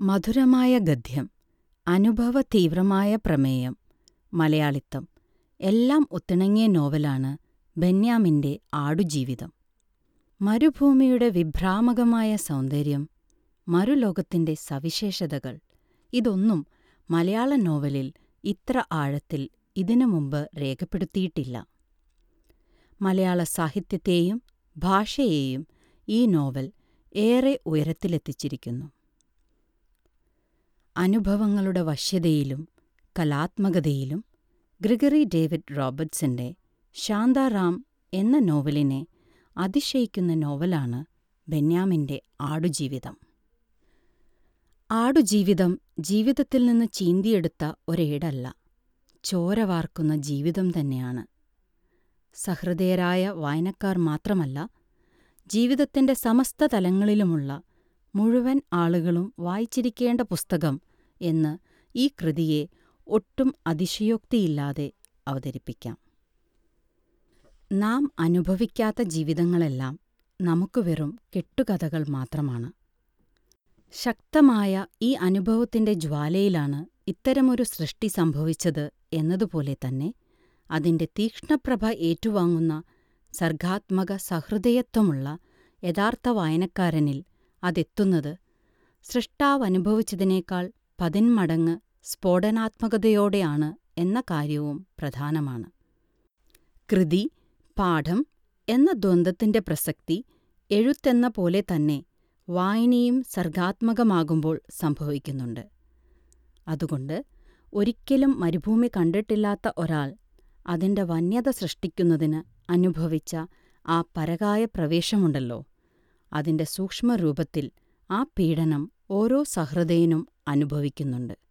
മധുരമായ ഗദ്യം, അനുഭവതീവ്രമായ പ്രമേയം, മലയാളിത്തം എല്ലാം ഒത്തിണങ്ങിയ നോവലാണ് ബെന്യാമിന്റെ ആടുജീവിതം. മരുഭൂമിയുടെ വിഭ്രാമകമായ സൗന്ദര്യം, മറുലോകത്തിന്റെ സവിശേഷതകൾ ഇതൊന്നും മലയാള നോവലിൽ ഇത്ര ആഴത്തിൽ ഇതിനുമുമ്പ് രേഖപ്പെടുത്തിയിട്ടില്ല. മലയാള സാഹിത്യത്തെയും ഭാഷയെയും ഈ നോവൽ ഏറെ ഉയരത്തിലെത്തിച്ചിരിക്കുന്നു. അനുഭവങ്ങളുടെ വശ്യതയിലും കലാത്മകതയിലും ഗ്രിഗറി ഡേവിഡ് റോബർട്ട്സന്റെ ശാന്താറാം എന്ന നോവലിനെ അതിശയിക്കുന്ന നോവലാണ് ബെന്യാമിന്റെ ആടുജീവിതം. ആടുജീവിതം ജീവിതത്തിൽ നിന്ന് ചീന്തിയെടുത്ത ഒരേടല്ല, ചോര വാർക്കുന്ന ജീവിതം തന്നെയാണ്. സഹൃദയരായ വായനക്കാർ മാത്രമല്ല, ജീവിതത്തിന്റെ സമസ്ത തലങ്ങളിലുമുള്ള മുഴുവൻ ആളുകളും വായിച്ചിരിക്കേണ്ട പുസ്തകം എന്ന് ഈ കൃതിയെ ഒട്ടും അതിശയോക്തിയില്ലാതെ അവതരിപ്പിക്കാം. നാം അനുഭവിക്കാത്ത ജീവിതങ്ങളെല്ലാം നമുക്ക് വെറും കെട്ടുകഥകൾ മാത്രമാണ്. ശക്തമായ ഈ അനുഭവത്തിന്റെ ജ്വാലയിലാണ് ഇത്തരമൊരു സൃഷ്ടി സംഭവിച്ചത് എന്നതുപോലെ തന്നെ അതിന്റെ തീക്ഷ്ണപ്രഭ ഏറ്റുവാങ്ങുന്ന സർഗ്ഗാത്മക സഹൃദയത്വമുള്ള യഥാർത്ഥ വായനക്കാരനിൽ അതെത്തുന്നത് സൃഷ്ടാവനുഭവിച്ചതിനേക്കാൾ പതിന്മടങ്ങ് സ്ഫോടനാത്മകതയോടെയാണ് എന്ന കാര്യവും പ്രധാനമാണ്. കൃതി, പാഠം എന്ന ദ്വന്ദ്വത്തിന്റെ പ്രസക്തി എഴുത്തെന്ന പോലെ തന്നെ വായനയും സർഗ്ഗാത്മകമാകുമ്പോൾ സംഭവിക്കുന്നുണ്ട്. അതുകൊണ്ട് ഒരിക്കലും മരുഭൂമി കണ്ടിട്ടില്ലാത്ത ഒരാൾ അതിന്റെ വന്യത സൃഷ്ടിക്കുന്നതിന് അനുഭവിച്ച ആ പരകായ പ്രവേശമുണ്ടല്ലോ, അതിന്റെ സൂക്ഷ്മരൂപത്തിൽ ആ പീഡനം ഓരോ സഹൃദയനും അനുഭവിക്കുന്നുണ്ട്.